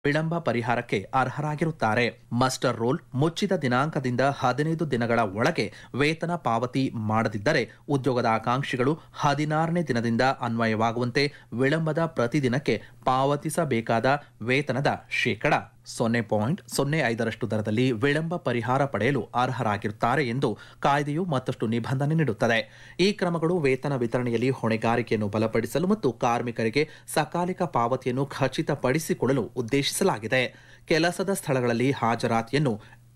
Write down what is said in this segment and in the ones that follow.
ವಿಳಂಬ ಪರಿಹಾರಕ್ಕೆ ಅರ್ಹರಾಗಿರುತ್ತಾರೆ ಮಸ್ಟರ್ ರೋಲ್ ಮುಚ್ಚಿದ ದಿನಾಂಕದಿಂದ ಹದಿನೈದು ದಿನಗಳ ಒಳಗೆ ವೇತನ ಪಾವತಿ ಮಾಡದಿದ್ದರೆ ಉದ್ಯೋಗದ ಆಕಾಂಕ್ಷಿಗಳು ಹದಿನಾರನೇ ದಿನದಿಂದ ಅನ್ವಯವಾಗುವಂತೆ ವಿಳಂಬದ ಪ್ರತಿದಿನಕ್ಕೆ ಪಾವತಿಸಬೇಕಾದ ವೇತನದ ಶೇಕಡ ಸೊನ್ನೆ ಪಾಯಿಂಟ್ ಸೊನ್ನೆ ಐದರಷ್ಟು ದರದಲ್ಲಿ ವಿಳಂಬ ಪರಿಹಾರ ಪಡೆಯಲು ಅರ್ಹರಾಗಿರುತ್ತಾರೆ ಎಂದು ಕಾಯ್ದೆಯು ಮತ್ತಷ್ಟು ನಿಬಂಧನೆ ನೀಡುತ್ತದೆ ಈ ಕ್ರಮಗಳು ವೇತನ ವಿತರಣೆಯಲ್ಲಿ ಹೊಣೆಗಾರಿಕೆಯನ್ನು ಬಲಪಡಿಸಲು ಮತ್ತು ಕಾರ್ಮಿಕರಿಗೆ ಸಕಾಲಿಕ ಪಾವತಿಯನ್ನು ಖಚಿತಪಡಿಸಿಕೊಳ್ಳಲು ಉದ್ದೇಶಿಸಲಾಗಿದೆ ಕೆಲಸದ ಸ್ಥಳಗಳಲ್ಲಿ ಹಾಜರಾತಿಯನ್ನು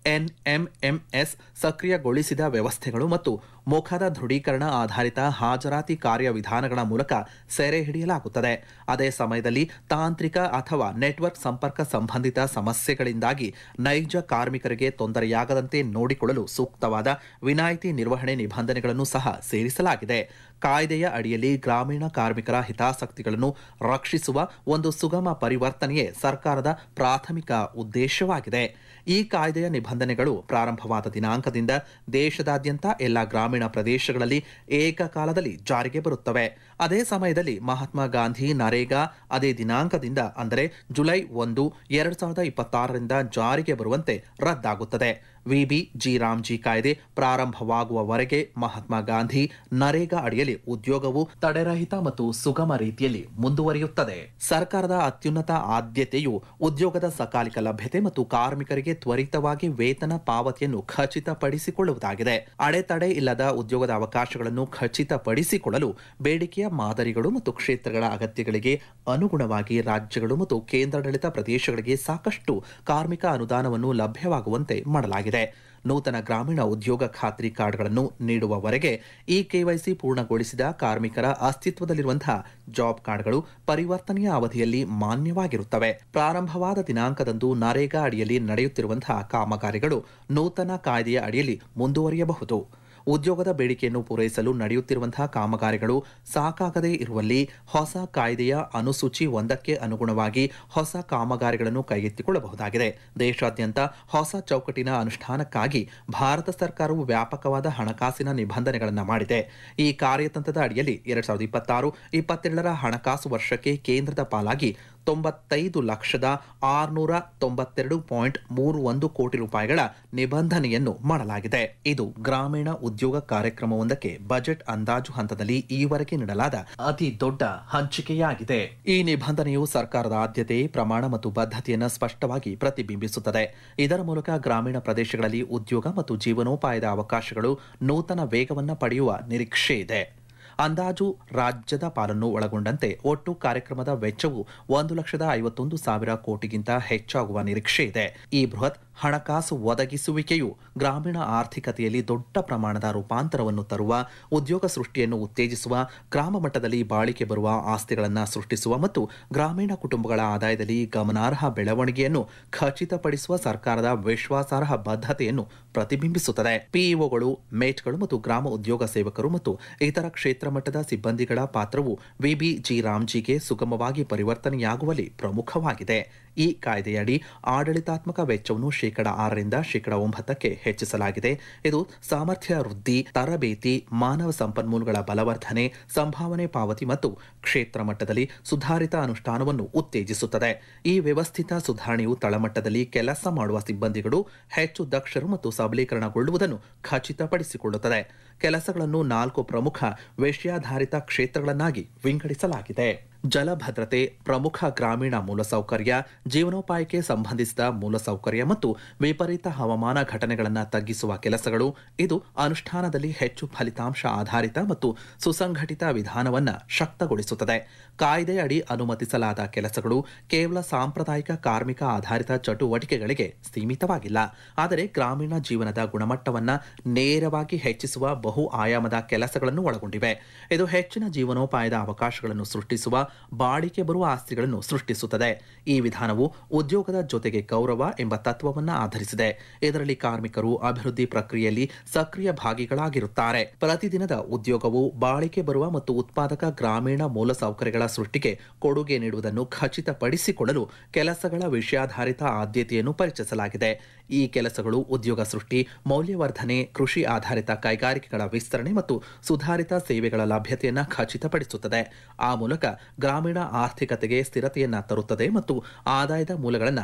ಎನ್ಎಂಎಂಎಸ್ ಸಕ್ರಿಯಗೊಳಿಸಿದ ವ್ಯವಸ್ಥೆಗಳು ಮತ್ತು ಮುಖದ ದೃಢೀಕರಣ ಆಧಾರಿತ ಹಾಜರಾತಿ ಕಾರ್ಯವಿಧಾನಗಳ ಮೂಲಕ ಸೆರೆ ಹಿಡಿಯಲಾಗುತ್ತದೆ ಅದೇ ಸಮಯದಲ್ಲಿ ತಾಂತ್ರಿಕ ಅಥವಾ ನೆಟ್ವರ್ಕ್ ಸಂಪರ್ಕ ಸಂಬಂಧಿತ ಸಮಸ್ಯೆಗಳಿಂದಾಗಿ ನೈಜ ಕಾರ್ಮಿಕರಿಗೆ ತೊಂದರೆಯಾಗದಂತೆ ನೋಡಿಕೊಳ್ಳಲು ಸೂಕ್ತವಾದ ವಿನಾಯಿತಿ ನಿರ್ವಹಣೆ ನಿಬಂಧನೆಗಳನ್ನು ಸಹ ಸೇರಿಸಲಾಗಿದೆ ಕಾಯ್ದೆಯ ಅಡಿಯಲ್ಲಿ ಗ್ರಾಮೀಣ ಕಾರ್ಮಿಕರ ಹಿತಾಸಕ್ತಿಗಳನ್ನು ರಕ್ಷಿಸುವ ಒಂದು ಸುಗಮ ಪರಿವರ್ತನೆಯೇ ಸರ್ಕಾರದ ಪ್ರಾಥಮಿಕ ಉದ್ದೇಶವಾಗಿದೆ ಈ ಕಾಯ್ದೆಯ ನಿಬಂಧನೆಗಳು ಪ್ರಾರಂಭವಾದ ದಿನಾಂಕದಿಂದ ದೇಶದಾದ್ಯಂತ ಎಲ್ಲ ಗ್ರಾಮೀಣ ಪ್ರದೇಶಗಳಲ್ಲಿ ಏಕಕಾಲದಲ್ಲಿ ಜಾರಿಗೆ ಬರುತ್ತವೆ ಅದೇ ಸಮಯದಲ್ಲಿ ಮಹಾತ್ಮ ಗಾಂಧಿ ನರೇಗಾ ಅದೇ ದಿನಾಂಕದಿಂದ ಅಂದರೆ ಜುಲೈ ಒಂದು ಎರಡು ಸಾವಿರದ ಇಪ್ಪತ್ತಾರರಿಂದ ಜಾರಿಗೆ ಬರುವಂತೆ ರದ್ದಾಗುತ್ತದೆ ವಿಬಿ ಜಿ ರಾಮ್ಜಿ ಕಾಯ್ದೆ ಪ್ರಾರಂಭವಾಗುವವರೆಗೆ ಮಹಾತ್ಮ ಗಾಂಧಿ ನರೇಗಾ ಅಡಿಯಲ್ಲಿ ಉದ್ಯೋಗವು ತಡೆರಹಿತ ಮತ್ತು ಸುಗಮ ರೀತಿಯಲ್ಲಿ ಮುಂದುವರಿಯುತ್ತದೆ ಸರ್ಕಾರದ ಅತ್ಯುನ್ನತ ಆದ್ಯತೆಯು ಉದ್ಯೋಗದ ಸಕಾಲಿಕ ಲಭ್ಯತೆ ಮತ್ತು ಕಾರ್ಮಿಕರಿಗೆ ತ್ವರಿತವಾಗಿ ವೇತನ ಪಾವತಿಯನ್ನು ಖಚಿತಪಡಿಸಿಕೊಳ್ಳುವುದಾಗಿದೆ ಅಡೆತಡೆ ಇಲ್ಲದ ಉದ್ಯೋಗದ ಅವಕಾಶಗಳನ್ನು ಖಚಿತಪಡಿಸಿಕೊಳ್ಳಲು ಬೇಡಿಕೆಯ ಮಾದರಿಗಳು ಮತ್ತು ಕ್ಷೇತ್ರಗಳ ಅಗತ್ಯಗಳಿಗೆ ಅನುಗುಣವಾಗಿ ರಾಜ್ಯಗಳು ಮತ್ತು ಕೇಂದ್ರಾಡಳಿತ ಪ್ರದೇಶಗಳಿಗೆ ಸಾಕಷ್ಟು ಕಾರ್ಮಿಕ ಅನುದಾನವನ್ನು ಲಭ್ಯವಾಗುವಂತೆ ಮಾಡಲಾಗಿದೆ ನೂತನ ಗ್ರಾಮೀಣ ಉದ್ಯೋಗ ಖಾತ್ರಿ ಕಾರ್ಡ್ಗಳನ್ನು ನೀಡುವವರೆಗೆ ಈ ಕೆವೈಸಿ ಪೂರ್ಣಗೊಳಿಸಿದ ಕಾರ್ಮಿಕರ ಅಸ್ತಿತ್ವದಲ್ಲಿರುವಂತಹ ಜಾಬ್ ಕಾರ್ಡ್ಗಳು ಪರಿವರ್ತನೆಯ ಅವಧಿಯಲ್ಲಿ ಮಾನ್ಯವಾಗಿರುತ್ತವೆ ಪ್ರಾರಂಭವಾದ ದಿನಾಂಕದಂದು ನರೇಗಾ ಅಡಿಯಲ್ಲಿ ನಡೆಯುತ್ತಿರುವಂತಹ ಕಾಮಗಾರಿಗಳು ನೂತನ ಕಾಯ್ದೆಯ ಅಡಿಯಲ್ಲಿ ಮುಂದುವರಿಯಬಹುದು ಉದ್ಯೋಗದ ಬೇಡಿಕೆಯನ್ನು ಪೂರೈಸಲು ನಡೆಯುತ್ತಿರುವಂತಹ ಕಾಮಗಾರಿಗಳು ಸಾಕಾಗದೇ ಇರುವಲ್ಲಿ ಹೊಸ ಕಾಯ್ದೆಯ ಅನುಸೂಚಿ ಒಂದಕ್ಕೆ ಅನುಗುಣವಾಗಿ ಹೊಸ ಕಾಮಗಾರಿಗಳನ್ನು ಕೈಗೆತ್ತಿಕೊಳ್ಳಬಹುದಾಗಿದೆ ದೇಶಾದ್ಯಂತ ಹೊಸ ಚೌಕಟ್ಟಿನ ಅನುಷ್ಠಾನಕ್ಕಾಗಿ ಭಾರತ ಸರ್ಕಾರವು ವ್ಯಾಪಕವಾದ ಹಣಕಾಸಿನ ನಿಬಂಧನೆಗಳನ್ನು ಮಾಡಿದೆ ಈ ಕಾರ್ಯತಂತ್ರದ ಅಡಿಯಲ್ಲಿ ಎರಡ್ ಸಾವಿರದ ಇಪ್ಪತ್ತಾರು ಇಪ್ಪತ್ತೆರಡರ ಹಣಕಾಸು ವರ್ಷಕ್ಕೆ ಕೇಂದ್ರದ ಪಾಲಾಗಿ ತೊಂಬತ್ತೈದು ಲಕ್ಷದ ಆರುನೂರ ತೊಂಬತ್ತೆರಡು ಪಾಯಿಂಟ್ ಮೂರು ಒಂದು ಕೋಟಿ ರೂಪಾಯಿಗಳ ನಿಬಂಧನೆಯನ್ನು ಮಾಡಲಾಗಿದೆ ಇದು ಗ್ರಾಮೀಣ ಉದ್ಯೋಗ ಕಾರ್ಯಕ್ರಮವೊಂದಕ್ಕೆ ಬಜೆಟ್ ಅಂದಾಜು ಹಂತದಲ್ಲಿ ಈವರೆಗೆ ನೀಡಲಾದ ಅತಿ ದೊಡ್ಡ ಹಂಚಿಕೆಯಾಗಿದೆ ಈ ನಿಬಂಧನೆಯು ಸರ್ಕಾರದ ಆದ್ಯತೆ ಪ್ರಮಾಣ ಮತ್ತು ಬದ್ಧತೆಯನ್ನು ಸ್ಪಷ್ಟವಾಗಿ ಪ್ರತಿಬಿಂಬಿಸುತ್ತದೆ ಇದರ ಮೂಲಕ ಗ್ರಾಮೀಣ ಪ್ರದೇಶಗಳಲ್ಲಿ ಉದ್ಯೋಗ ಮತ್ತು ಜೀವನೋಪಾಯದ ಅವಕಾಶಗಳು ನೂತನ ವೇಗವನ್ನು ಪಡೆಯುವ ನಿರೀಕ್ಷೆ ಇದೆ ಅಂದಾಜು ರಾಜ್ಯದ ಪಾಲನ್ನು ಒಳಗೊಂಡಂತೆ ಒಟ್ಟು ಕಾರ್ಯಕ್ರಮದ ವೆಚ್ಚವು ಒಂದು ಲಕ್ಷದ ಐವತ್ತೊಂದು ಸಾವಿರ ಕೋಟಿಗಿಂತ ಹೆಚ್ಚಾಗುವ ನಿರೀಕ್ಷೆ ಇದೆ ಈ ಬೃಹತ್ ಹಣಕಾಸು ಒದಗಿಸುವಿಕೆಯು ಗ್ರಾಮೀಣ ಆರ್ಥಿಕತೆಯಲ್ಲಿ ದೊಡ್ಡ ಪ್ರಮಾಣದ ರೂಪಾಂತರವನ್ನು ತರುವ ಉದ್ಯೋಗ ಸೃಷ್ಟಿಯನ್ನು ಉತ್ತೇಜಿಸುವ ಗ್ರಾಮ ಮಟ್ಟದಲ್ಲಿ ಬಾಳಿಕೆ ಬರುವ ಆಸ್ತಿಗಳನ್ನು ಸೃಷ್ಟಿಸುವ ಮತ್ತು ಗ್ರಾಮೀಣ ಕುಟುಂಬಗಳ ಆದಾಯದಲ್ಲಿ ಗಮನಾರ್ಹ ಬೆಳವಣಿಗೆಯನ್ನು ಖಚಿತಪಡಿಸುವ ಸರ್ಕಾರದ ವಿಶ್ವಾಸಾರ್ಹ ಬದ್ಧತೆಯನ್ನು ಪ್ರತಿಬಿಂಬಿಸುತ್ತದೆ ಪಿಇಒಗಳು ಮೇಟ್ಗಳು ಮತ್ತು ಗ್ರಾಮ ಉದ್ಯೋಗ ಸೇವಕರು ಮತ್ತು ಇತರ ಕ್ಷೇತ್ರ ಮಟ್ಟದ ಸಿಬ್ಬಂದಿಗಳ ಪಾತ್ರವು ವಿಬಿ ಜಿ ರಾಮ್ಜಿಗೆ ಸುಗಮವಾಗಿ ಪರಿವರ್ತನೆಯಾಗುವಲ್ಲಿ ಪ್ರಮುಖವಾಗಿದೆ ಈ ಕಾಯ್ದೆಯಡಿ ಆಡಳಿತಾತ್ಮಕ ವೆಚ್ಚವನ್ನು ಶೇಕಡ ಆರರಿಂದ ಶೇಕಡ ಒಂಬತ್ತಕ್ಕೆ ಹೆಚ್ಚಿಸಲಾಗಿದೆ ಇದು ಸಾಮರ್ಥ್ಯ ವೃದ್ಧಿ ತರಬೇತಿ ಮಾನವ ಸಂಪನ್ಮೂಲಗಳ ಬಲವರ್ಧನೆ ಸಂಭಾವನೆ ಪಾವತಿ ಮತ್ತು ಕ್ಷೇತ್ರ ಮಟ್ಟದಲ್ಲಿ ಸುಧಾರಿತ ಅನುಷ್ಠಾನವನ್ನು ಉತ್ತೇಜಿಸುತ್ತದೆ ಈ ವ್ಯವಸ್ಥಿತ ಸುಧಾರಣೆಯು ತಳಮಟ್ಟದಲ್ಲಿ ಕೆಲಸ ಮಾಡುವ ಸಿಬ್ಬಂದಿಗಳು ಹೆಚ್ಚು ದಕ್ಷರು ಮತ್ತು ಸಬಲೀಕರಣಗೊಳ್ಳುವುದನ್ನು ಖಚಿತಪಡಿಸಿಕೊಳ್ಳುತ್ತದೆ ಕೆಲಸಗಳನ್ನು ನಾಲ್ಕು ಪ್ರಮುಖ ವಿಷಯಾಧಾರಿತ ಕ್ಷೇತ್ರಗಳನ್ನಾಗಿ ವಿಂಗಡಿಸಲಾಗಿದೆ ಜಲಭದ್ರತೆ ಪ್ರಮುಖ ಗ್ರಾಮೀಣ ಮೂಲಸೌಕರ್ಯ ಜೀವನೋಪಾಯಕ್ಕೆ ಸಂಬಂಧಿಸಿದ ಮೂಲಸೌಕರ್ಯ ಮತ್ತು ವಿಪರೀತ ಹವಾಮಾನ ಘಟನೆಗಳನ್ನು ತಗ್ಗಿಸುವ ಕೆಲಸಗಳು ಇದು ಅನುಷ್ಠಾನದಲ್ಲಿ ಹೆಚ್ಚು ಫಲಿತಾಂಶ ಆಧಾರಿತ ಮತ್ತು ಸುಸಂಘಟಿತ ವಿಧಾನವನ್ನು ಶಕ್ತಗೊಳಿಸುತ್ತದೆ ಕಾಯ್ದೆಯಡಿ ಅನುಮತಿಸಲಾದ ಕೆಲಸಗಳು ಕೇವಲ ಸಾಂಪ್ರದಾಯಿಕ ಕಾರ್ಮಿಕ ಆಧಾರಿತ ಚಟುವಟಿಕೆಗಳಿಗೆ ಸೀಮಿತವಾಗಿಲ್ಲ ಆದರೆ ಗ್ರಾಮೀಣ ಜೀವನದ ಗುಣಮಟ್ಟವನ್ನು ನೇರವಾಗಿ ಹೆಚ್ಚಿಸುವ ಬಹು ಆಯಾಮದ ಕೆಲಸಗಳನ್ನು ಒಳಗೊಂಡಿವೆ ಇದು ಹೆಚ್ಚಿನ ಜೀವನೋಪಾಯದ ಅವಕಾಶಗಳನ್ನು ಸೃಷ್ಟಿಸುವ ಬಾಳಿಕೆ ಬರುವ ಆಸ್ತಿಗಳನ್ನು ಸೃಷ್ಟಿಸುತ್ತದೆ ಈ ವಿಧಾನವು ಉದ್ಯೋಗದ ಜೊತೆಗೆ ಗೌರವ ಎಂಬ ತತ್ವವನ್ನು ಆಧರಿಸಿದೆ ಇದರಲ್ಲಿ ಕಾರ್ಮಿಕರು ಅಭಿವೃದ್ಧಿ ಪ್ರಕ್ರಿಯೆಯಲ್ಲಿ ಸಕ್ರಿಯ ಭಾಗಿಗಳಾಗಿರುತ್ತಾರೆ ಪ್ರತಿದಿನದ ಉದ್ಯೋಗವು ಬಾಳಿಕೆ ಬರುವ ಮತ್ತು ಉತ್ಪಾದಕ ಗ್ರಾಮೀಣ ಮೂಲಸೌಕರ್ಯಗಳ ಸೃಷ್ಟಿಗೆ ಕೊಡುಗೆ ನೀಡುವುದನ್ನು ಖಚಿತಪಡಿಸಿಕೊಳ್ಳಲು ಕೆಲಸಗಳ ವಿಷಯಾಧಾರಿತ ಆದ್ಯತೆಯನ್ನು ಪರಿಚಯಿಸಲಾಗಿದೆ ಈ ಕೆಲಸಗಳು ಉದ್ಯೋಗ ಸೃಷ್ಟಿ ಮೌಲ್ಯವರ್ಧನೆ ಕೃಷಿ ಆಧಾರಿತ ಕೈಗಾರಿಕೆಗಳ ವಿಸ್ತರಣೆ ಮತ್ತು ಸುಧಾರಿತ ಸೇವೆಗಳ ಲಭ್ಯತೆಯನ್ನು ಖಚಿತಪಡಿಸುತ್ತದೆ ಆ ಮೂಲಕ ಗ್ರಾಮೀಣ ಆರ್ಥಿಕತೆಗೆ ಸ್ಥಿರತೆಯನ್ನ ತರುತ್ತದೆ ಮತ್ತು ಆದಾಯದ ಮೂಲಗಳನ್ನು